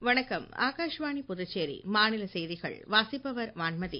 வணக்கம் ஆகாஷ்வாணி புதுச்சேரி மாநில செய்திகள் வாசிப்பவர் வான்மதி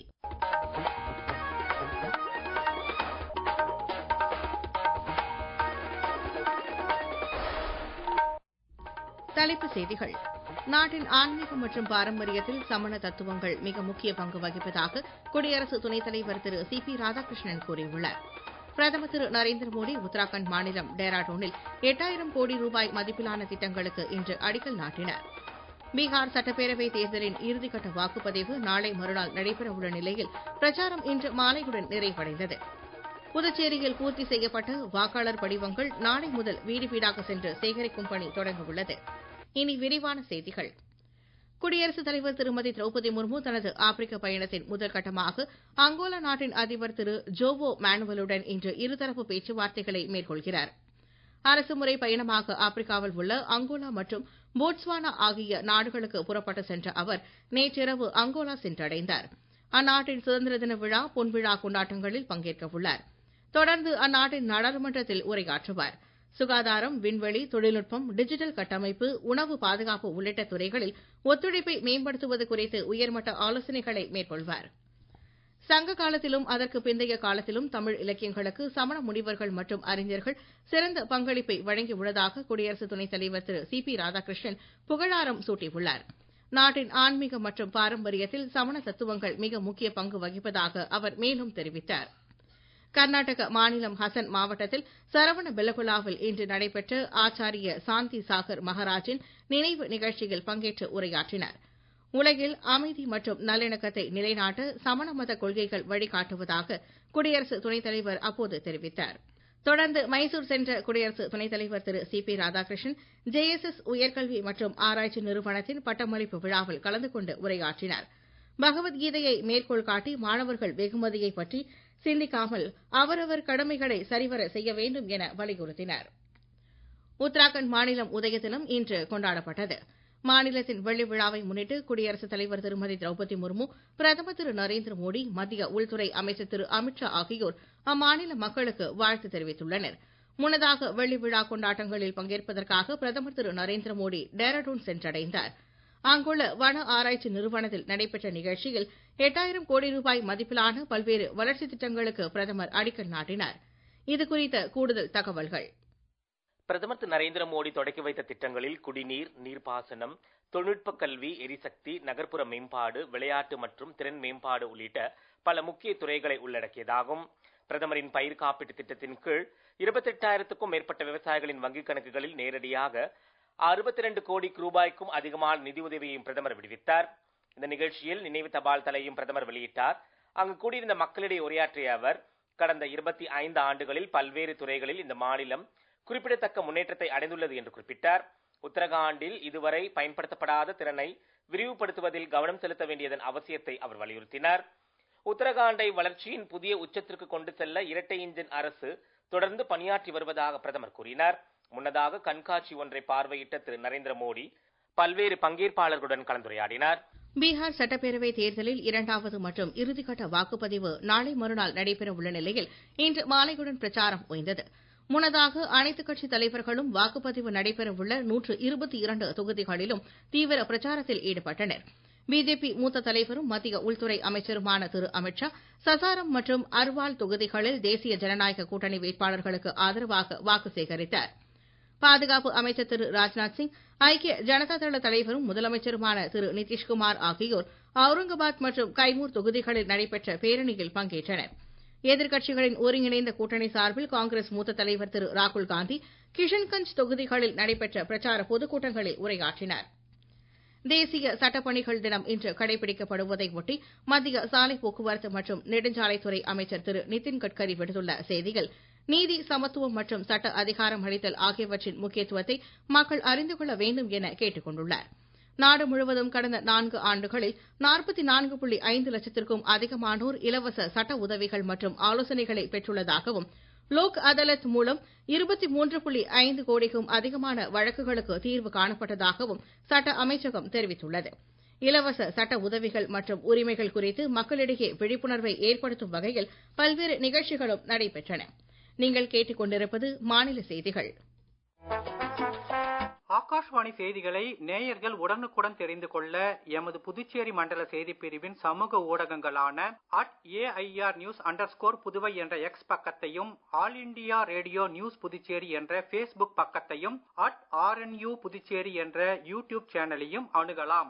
தலைப்புச் செய்திகள் நாட்டின் ஆன்மீகம் மற்றும் பாரம்பரியத்தில் சமண தத்துவங்கள் மிக முக்கிய பங்கு வகிப்பதாக குடியரசு துணைத் தலைவர் திரு சி பி ராதாகிருஷ்ணன் கூறியுள்ளார் பிரதமர் திரு நரேந்திர மோடி உத்தராகண்ட் மாநிலம் டேராடூனில் எட்டாயிரம் கோடி ரூபாய் மதிப்பிலான திட்டங்களுக்கு இன்று அடிக்கல் நாட்டினார் பீகார் சட்டப்பேரவை தேர்தலின் இறுதிக்கட்ட வாக்குப்பதிவு நாளை மறுநாள் நடைபெறவுள்ள நிலையில் பிரச்சாரம் இன்று மாலையுடன் நிறைவடைந்தது புதுச்சேரியில் பூர்த்தி செய்யப்பட்ட வாக்காளர் படிவங்கள் நாளை முதல் வீடு வீடாக சென்று சேகரிக்கும் பணி தொடங்கவுள்ளது இனி விரிவான செய்திகள் குடியரசுத் தலைவர் திருமதி திரௌபதி முர்மு தனது ஆப்பிரிக்க பயணத்தின் முதல் கட்டமாக அங்கோலா நாட்டின் அதிபர் திரு ஜோவோ மேனுவலுடன் இன்று இருதரப்பு பேச்சுவார்த்தைகளை மேற்கொள்கிறார் அரசுமுறை பயணமாக ஆப்பிரிக்காவில் உள்ள அங்கோலா மற்றும் போட்ஸ்வானா ஆகிய நாடுகளுக்கு புறப்பட்டு சென்ற அவர் நேற்றிரவு அங்கோலா சென்றடைந்தார் அந்நாட்டின் சுதந்திர தின விழா பொன்விழா கொண்டாட்டங்களில் பங்கேற்க உள்ளார் தொடர்ந்து அந்நாட்டின் நாடாளுமன்றத்தில் உரையாற்றுவார் சுகாதாரம் விண்வெளி தொழில்நுட்பம் டிஜிட்டல் கட்டமைப்பு உணவு பாதுகாப்பு உள்ளிட்ட துறைகளில் ஒத்துழைப்பை மேம்படுத்துவது குறித்து உயர்மட்ட ஆலோசனைகளை மேற்கொள்வார் சங்க காலத்திலும் அதற்கு பிந்தைய காலத்திலும் தமிழ் இலக்கியங்களுக்கு சமண முனிவர்கள் மற்றும் அறிஞர்கள் சிறந்த பங்களிப்பை வழங்கியுள்ளதாக குடியரசு துணைத் தலைவர் திரு சி பி ராதாகிருஷ்ணன் புகழாரம் சூட்டியுள்ளார் நாட்டின் ஆன்மீக மற்றும் பாரம்பரியத்தில் சமண தத்துவங்கள் மிக முக்கிய பங்கு வகிப்பதாக அவர் மேலும் தெரிவித்தார் கர்நாடக மாநிலம் ஹசன் மாவட்டத்தில் சரவண பெலகுலாவில் இன்று நடைபெற்ற ஆச்சாரிய சாந்தி சாகர் மகாராஜின் நினைவு நிகழ்ச்சியில் பங்கேற்று உரையாற்றினார் உலகில் அமைதி மற்றும் நல்லிணக்கத்தை நிலைநாட்ட சமண மத கொள்கைகள் வழிகாட்டுவதாக குடியரசு துணைத் தலைவர் அப்போது தெரிவித்தார் தொடர்ந்து மைசூர் சென்ற குடியரசு துணைத் தலைவர் Thiru C P Radhakrishnan JSS உயர்கல்வி மற்றும் ஆராய்ச்சி நிறுவனத்தின் பட்டமளிப்பு விழாவில் கலந்து கொண்டு உரையாற்றினார் பகவத்கீதையை மேற்கோள் காட்டி மாணவர்கள் வெகுமதியை பற்றி சிந்திக்காமல் அவரவர் கடமைகளை சரிவர செய்ய வேண்டும் என வலியுறுத்தினார் உத்தராகண்ட் மாநிலம் உதய தினம் இன்று கொண்டாடப்பட்டது மாநிலத்தின் வெள்ளி விழாவை முன்னிட்டு குடியரசுத் தலைவர் திருமதி திரௌபதி முர்மு பிரதமர் திரு நரேந்திர மோடி மத்திய உள்துறை அமைச்சர் திரு அமித்ஷா ஆகியோர் அம்மாநில மக்களுக்கு வாழ்த்து தெரிவித்துள்ளனர் முன்னதாக வெள்ளி விழா கொண்டாட்டங்களில் பங்கேற்பதற்காக பிரதமர் திரு நரேந்திர மோடி டேராடூன் சென்றடைந்தார் அங்குள்ள வன ஆராய்ச்சி நிறுவனத்தில் நடைபெற்ற நிகழ்ச்சியில் எட்டாயிரம் கோடி ரூபாய் மதிப்பிலான பல்வேறு வளர்ச்சித் திட்டங்களுக்கு பிரதமர் அடிக்கல் நாட்டினார் இதுகுறித்த கூடுதல் தகவல்கள் பிரதமர் திரு நரேந்திர மோடி தொடக்கி வைத்த திட்டங்களில் குடிநீர் நீர்ப்பாசனம் தொழில்நுட்ப கல்வி எரிசக்தி நகர்ப்புற மேம்பாடு விளையாட்டு மற்றும் திறன் மேம்பாடு உள்ளிட்ட பல முக்கிய துறைகளை உள்ளடக்கியதாகும் பிரதமரின் பயிர் காப்பீட்டு திட்டத்தின் கீழ் இருபத்தி எட்டாயிரத்துக்கும் மேற்பட்ட விவசாயிகளின் வங்கிக் கணக்குகளில் நேரடியாக அறுபத்தி ரெண்டு கோடி ரூபாய்க்கும் அதிகமான நிதியுதவியையும் பிரதமர் விடுவித்தார் இந்த நிகழ்ச்சியில் நினைவு தபால் தலையும் பிரதமர் வெளியிட்டார் அங்கு கூடியிருந்த மக்களிடையே உரையாற்றிய அவர் கடந்த இருபத்தி ஐந்து ஆண்டுகளில் பல்வேறு துறைகளில் இந்த மாநிலம் குறிப்பிடத்தக்க முன்னேற்றத்தை அடைந்துள்ளது என்று குறிப்பிட்டார் உத்தரகாண்டில் இதுவரை பயன்படுத்தப்படாத திறனை விரிவுபடுத்துவதில் கவனம் செலுத்த வேண்டியதன் அவசியத்தை அவர் வலியுறுத்தினார் உத்தரகாண்டை வளர்ச்சியின் புதிய உச்சத்திற்கு கொண்டு செல்ல இரட்டை இன்ஜின் அரசு தொடர்ந்து பணியாற்றி வருவதாக பிரதமர் கூறினார் முன்னதாக கண்காட்சி ஒன்றை பார்வையிட்ட திரு நரேந்திர மோடி பல்வேறு பங்கேற்பாளர்களுடன் கலந்துரையாடினார் பீகார் சட்டப்பேரவை தேர்தலில் இரண்டாவது மற்றும் இறுதிக்கட்ட வாக்குப்பதிவு நாளை மறுநாள் நடைபெற உள்ள நிலையில் இன்று மாலையுடன் பிரச்சாரம் ஓய்ந்தது முன்னதாக அனைத்துக் கட்சித் தலைவர்களும் வாக்குப்பதிவு நடைபெற உள்ள நூற்று இருபத்தி இரண்டு தொகுதிகளிலும் தீவிர பிரச்சாரத்தில் ஈடுபட்டனர் பிஜேபி மூத்த தலைவரும் மத்திய உள்துறை அமைச்சருமான திரு அமித்ஷா சசாரம் மற்றும் அர்வால் தொகுதிகளில் தேசிய ஜனநாயக கூட்டணி வேட்பாளர்களுக்கு ஆதரவாக வாக்கு சேகரித்தார் பாதுகாப்பு அமைச்சர் திரு ராஜ்நாத் சிங் ஐக்கிய ஜனதா தள தலைவரும் முதலமைச்சருமான திரு நிதிஷ்குமார் ஆகியோர் அவுரங்காபாத் மற்றும் கைமூர் தொகுதிகளில் நடைபெற்ற பேரணியில் பங்கேற்றனர் எதிர்க்கட்சிகளின் ஒருங்கிணைந்த கூட்டணி சார்பில் காங்கிரஸ் மூத்த தலைவர் திரு ராகுல் காந்தி கிஷன்கஞ்ச் தொகுதிகளில் நடைபெற்ற பிரச்சார பொதுக்கூட்டங்களில் உரையாற்றினார் தேசிய சட்டப்பணிகள் தினம் இன்று கடைபிடிக்கப்படுவதை ஒட்டி மத்திய சாலை போக்குவரத்து மற்றும் நெடுஞ்சாலைத்துறை அமைச்சர் திரு நிதின் கட்கரி விடுத்துள்ள செய்தியில் நீதி சமத்துவம் மற்றும் சட்ட அதிகாரம் அளித்தல் ஆகியவற்றின் முக்கியத்துவத்தை மக்கள் அறிந்து கொள்ள வேண்டும் என கேட்டுக் கொண்டுள்ளார் நாடு முழுவதும் கடந்த நான்கு ஆண்டுகளில் நாற்பத்தி நான்கு புள்ளி ஐந்து லட்சத்திற்கும் அதிகமானோர் இலவச சட்ட உதவிகள் மற்றும் ஆலோசனைகளை பெற்றுள்ளதாகவும் லோக் அதாலத் மூலம் இருபத்தி மூன்று புள்ளி ஐந்து கோடிக்கும் அதிகமான வழக்குகளுக்கு தீர்வு காணப்பட்டதாகவும் சட்ட அமைச்சகம் தெரிவித்துள்ளது இலவச சட்ட உதவிகள் மற்றும் உரிமைகள் குறித்து மக்களிடையே விழிப்புணர்வை ஏற்படுத்தும் வகையில் பல்வேறு நிகழ்ச்சிகளும் நடைபெற்றன நீங்கள் கேட்டுக்கொண்டிருப்பது மாநில செய்திகள் ஆகாஷ்வாணி செய்திகளை நேயர்கள் உடனுக்குடன் தெரிந்து கொள்ள எமது புதுச்சேரி மண்டல செய்திப் பிரிவின் சமூக ஊடகங்களான at AIR news under Puduvai என்ற எக்ஸ் பக்கத்தையும் All India Radio News Puducherry என்ற ஃபேஸ்புக் பக்கத்தையும் அட் ஆர்என்யூ புதுச்சேரி என்ற யூடியூப் சேனலையும் அணுகலாம்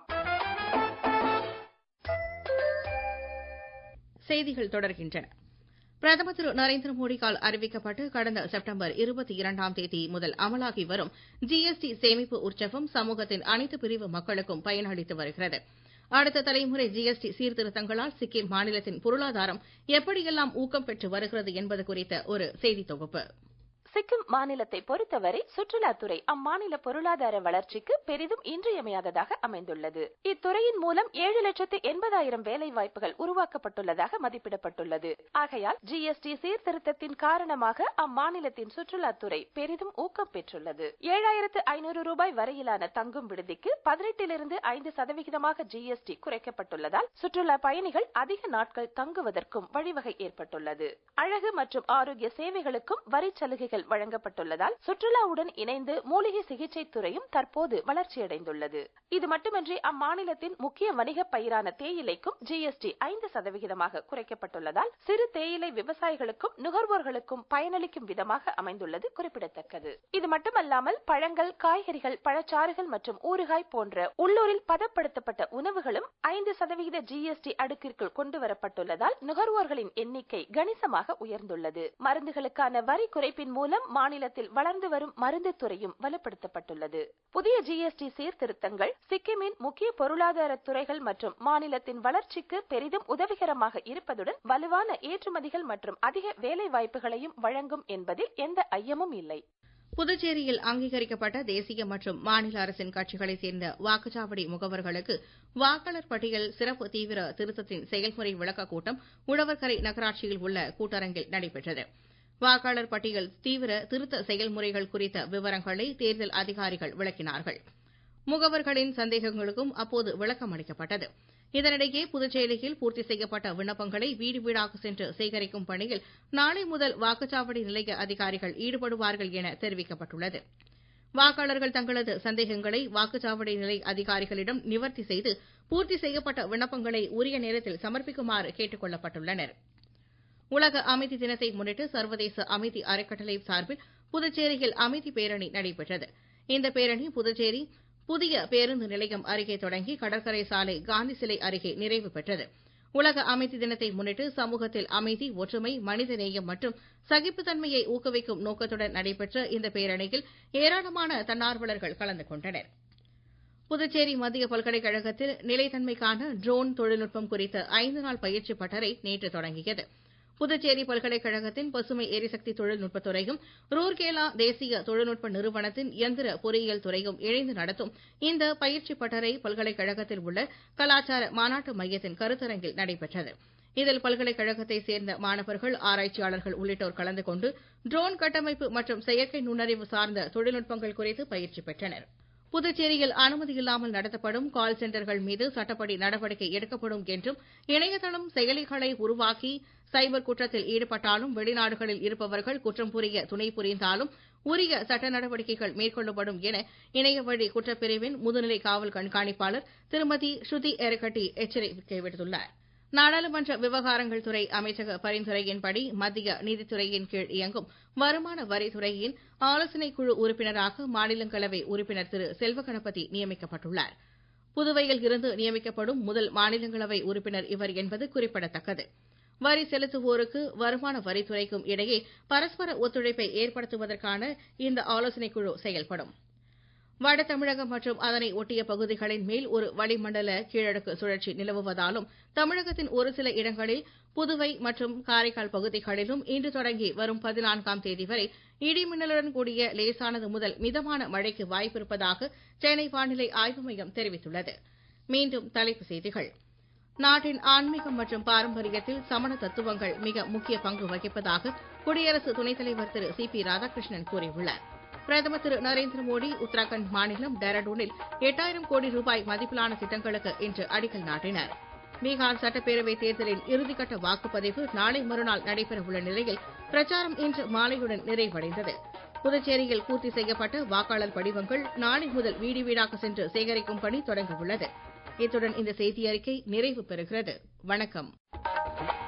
செய்திகள் தொடர்கின்றன பிரதமர் திரு நரேந்திர மோடியால் அறிவிக்கப்பட்டு கடந்த செப்டம்பர் இருபத்தி இரண்டாம் தேதி முதல் அமலாகி வரும் ஜிஎஸ்டி சேமிப்பு உற்சவம் சமூகத்தின் அனைத்து பிரிவு மக்களுக்கும் பயனளித்து வருகிறது அடுத்த தலைமுறை ஜிஎஸ்டி சீர்திருத்தங்களால் சிக்கிம் மாநிலத்தின் பொருளாதாரம் எப்படியெல்லாம் ஊக்கம் பெற்று வருகிறது என்பது குறித்த ஒரு செய்தி தொகுப்பு சிக்கிம் மாநிலத்தை பொறுத்தவரை சுற்றுலாத்துறை அம்மாநில பொருளாதார வளர்ச்சிக்கு பெரிதும் இன்றியமையாததாக அமைந்துள்ளது இத்துறையின் மூலம் ஏழு லட்சத்து எண்பதாயிரம் வேலை வாய்ப்புகள் உருவாக்கப்பட்டுள்ளதாக மதிப்பிடப்பட்டுள்ளது ஆகையால் ஜிஎஸ்டி சீர்திருத்தத்தின் காரணமாக அம்மாநிலத்தின் சுற்றுலாத்துறை பெரிதும் ஊக்கம் பெற்றுள்ளது ஏழாயிரத்து ஐநூறு ரூபாய் வரையிலான தங்கும் விடுதிக்கு பதினெட்டிலிருந்து ஐந்து சதவிகிதமாக ஜிஎஸ்டி குறைக்கப்பட்டுள்ளதால் சுற்றுலா பயணிகள் அதிக நாட்கள் தங்குவதற்கும் வழிவகை ஏற்பட்டுள்ளது அழகு மற்றும் ஆரோக்கிய சேவைகளுக்கும் வரி சலுகைகள் வழங்கப்பட்டுள்ளதால் சுற்றுலாவுடன் இணைந்து மூலிகை சிகிச்சை துறையும் தற்போது வளர்ச்சியடைந்துள்ளது இது மட்டுமின்றி அம்மாநிலத்தின் முக்கிய வணிக பயிரான தேயிலைக்கும் ஜிஎஸ்டி ஐந்து சதவிகிதமாக குறைக்கப்பட்டுள்ளதால் சிறு தேயிலை விவசாயிகளுக்கும் நுகர்வோர்களுக்கும் பயனளிக்கும் விதமாக அமைந்துள்ளது குறிப்பிடத்தக்கது இது மட்டுமல்லாமல் பழங்கள் காய்கறிகள் பழச்சாறுகள் மற்றும் ஊறுகாய் போன்ற உள்ளூரில் பதப்படுத்தப்பட்ட உணவுகளும் ஐந்து சதவிகித ஜிஎஸ்டி அடுக்கிற்குள் கொண்டு வரப்பட்டுள்ளதால் நுகர்வோர்களின் எண்ணிக்கை கணிசமாக உயர்ந்துள்ளது மருந்துகளுக்கான வரி குறைப்பின் மூலம் மாநிலத்தில் வளர்ந்து வரும் மருந்து துறையும் வலுப்படுத்தப்பட்டுள்ளது புதிய ஜிஎஸ்டி சீர்திருத்தங்கள் சிக்கிமின் முக்கிய பொருளாதார துறைகள் மற்றும் மாநிலத்தின் வளர்ச்சிக்கு பெரிதும் உதவிகரமாக இருப்பதுடன் வலுவான ஏற்றுமதிகள் மற்றும் அதிக வேலை வாய்ப்புகளையும் வழங்கும் என்பதில் எந்த ஐயமும் இல்லை புதுச்சேரியில் அங்கீகரிக்கப்பட்ட தேசிய மற்றும் மாநில அரசின் கட்சிகளைச் சேர்ந்த வாக்குச்சாவடி முகவர்களுக்கு வாக்காளர் பட்டியல் சிறப்பு தீவிர திருத்தத்தின் செயல்முறை விளக்கக் கூட்டம் உழவர்கரை நகராட்சியில் உள்ள கூட்டரங்கில் நடைபெற்றது வாக்காளர் பட்டியல் தீவிர திருத்த செயல்முறைகள் குறித்த விவரங்களை தேர்தல் அதிகாரிகள் விளக்கினார்கள் முகவர்களின் சந்தேகங்களுக்கும் அப்போது விளக்கம் அளிக்கப்பட்டது இதனிடையே புதுச்சேரியில் பூர்த்தி செய்யப்பட்ட விண்ணப்பங்களை வீடு வீடாக சென்று சேகரிக்கும் பணியில் நாளை முதல் வாக்குச்சாவடி நிலைய அதிகாரிகள் ஈடுபடுவார்கள் என தெரிவிக்கப்பட்டுள்ளது வாக்காளர்கள் தங்களது சந்தேகங்களை வாக்குச்சாவடி நிலை அதிகாரிகளிடம் நிவர்த்தி செய்து பூர்த்தி செய்யப்பட்ட விண்ணப்பங்களை உரிய நேரத்தில் சமர்ப்பிக்குமாறு கேட்டுக் கொள்ளப்பட்டுள்ளனர் உலக அமைதி தினத்தை முன்னிட்டு சர்வதேச அமைதி அறக்கட்டளை சார்பில் புதுச்சேரியில் அமைதி பேரணி நடைபெற்றது இந்த பேரணி புதுச்சேரி புதிய பேருந்து நிலையம் அருகே தொடங்கி கடற்கரை சாலை காந்தி சிலை அருகே நிறைவு பெற்றது உலக அமைதி தினத்தை முன்னிட்டு சமூகத்தில் அமைதி ஒற்றுமை மனிதநேயம் மற்றும் சகிப்புத்தன்மையை ஊக்குவிக்கும் நோக்கத்துடன் நடைபெற்ற இந்த பேரணியில் ஏராளமான தன்னார்வலர்கள் கலந்து கொண்டனர் புதுச்சேரி மத்திய பல்கலைக்கழகத்தில் நிலைத்தன்மைக்கான ட்ரோன் தொழில்நுட்பம் குறித்த ஐந்து நாள் பயிற்சி பட்டறை நேற்று தொடங்கியது புதுச்சேரி பல்கலைக்கழகத்தின் பசுமை எரிசக்தி தொழில்நுட்பத் துறையும் ரூர்கேலா தேசிய தொழில்நுட்ப நிறுவனத்தின் இயந்திர பொறியியல் துறையும் இணைந்து நடத்தும் இந்த பயிற்சி பட்டறை பல்கலைக்கழகத்தில் உள்ள கலாச்சார மாநாட்டு மையத்தின் கருத்தரங்கில் நடைபெற்றது இதில் பல்கலைக்கழகத்தைச் சேர்ந்த மாணவர்கள் ஆராய்ச்சியாளர்கள் உள்ளிட்டோர் கலந்து கொண்டு ட்ரோன் கட்டமைப்பு மற்றும் செயற்கை நுண்ணறிவு சார்ந்த தொழில்நுட்பங்கள் குறித்து பயிற்சி பெற்றனர் புதுச்சேரியில் அனுமதியில்லாமல் நடத்தப்படும் கால் சென்டர்கள் மீது சட்டப்படி நடவடிக்கை எடுக்கப்படும் என்றும் இணையதளம் செயலிகளை உருவாக்கி சைபர் குற்றத்தில் ஈடுபட்டாலும் வெளிநாடுகளில் இருப்பவர்கள் குற்றம் புரிய துணை புரிந்தாலும் உரிய சட்ட நடவடிக்கைகள் மேற்கொள்ளப்படும் என இணையவழி குற்றப்பிரிவின் முதுநிலை காவல் கண்காணிப்பாளர் திருமதி ஸ்ருதி எரகட்டி எச்சரிக்கை விடுத்துள்ளார் நாடாளுமன்ற விவகாரங்கள் துறை அமைச்சக பரிந்துரையின்படி மத்திய நிதித்துறையின் கீழ் இயங்கும் வருமான வரித்துறையின் ஆலோசனைக் குழு உறுப்பினராக மாநிலங்களவை உறுப்பினர் திரு செல்வகணபதி நியமிக்கப்பட்டுள்ளார் புதுவையில் இருந்து நியமிக்கப்படும் முதல் மாநிலங்களவை உறுப்பினர் இவர் என்பது குறிப்பிடத்தக்கது வரி செலுத்துவோருக்கு வருமான வரித்துறைக்கும் இடையே பரஸ்பர ஒத்துழைப்பை ஏற்படுத்துவதற்கான இந்த ஆலோசனைக் குழு செயல்படும் வட தமிழகம் மற்றும் அதனை ஒட்டிய பகுதிகளின் மேல் ஒரு வளிமண்டல கீழடுக்கு சுழற்சி நிலவுவதாலும் தமிழகத்தின் ஒரு சில இடங்களில் புதுவை மற்றும் காரைக்கால் பகுதிகளிலும் இன்று தொடங்கி வரும் பதினான்காம் தேதி வரை இடிமின்னலுடன் கூடிய லேசானது முதல் மிதமான மழைக்கு வாய்ப்பிருப்பதாக சென்னை வானிலை ஆய்வு மையம் தெரிவித்துள்ளது மீண்டும் தலைப்புச் செய்திகள் நாட்டின் ஆன்மீகம் மற்றும் பாரம்பரியத்தில் சமண தத்துவங்கள் மிக முக்கிய பங்கு வகிப்பதாக குடியரசு துணைத் தலைவர் திரு சி பி ராதாகிருஷ்ணன் கூறியுள்ளார் பிரதமர் திரு நரேந்திர மோடி உத்தராகண்ட் மாநிலம் டேராடூனில் எட்டாயிரம் கோடி ரூபாய் மதிப்பிலான திட்டங்களுக்கு இன்று அடிக்கல் நாட்டினார் பீகார் சட்டப்பேரவைத் தேர்தலின் இறுதிக்கட்ட வாக்குப்பதிவு நாளை மறுநாள் நடைபெறவுள்ள நிலையில் பிரச்சாரம் இன்று மாலையுடன் நிறைவடைந்தது புதுச்சேரியில் பூர்த்தி செய்யப்பட்ட வாக்காளர் படிவங்கள் நாளை முதல் வீடு வீடாக சென்று சேகரிக்கும் பணி தொடங்க உள்ளது இத்துடன் இந்த செய்தி அறிக்கை நிறைவு பெறுகிறது வணக்கம்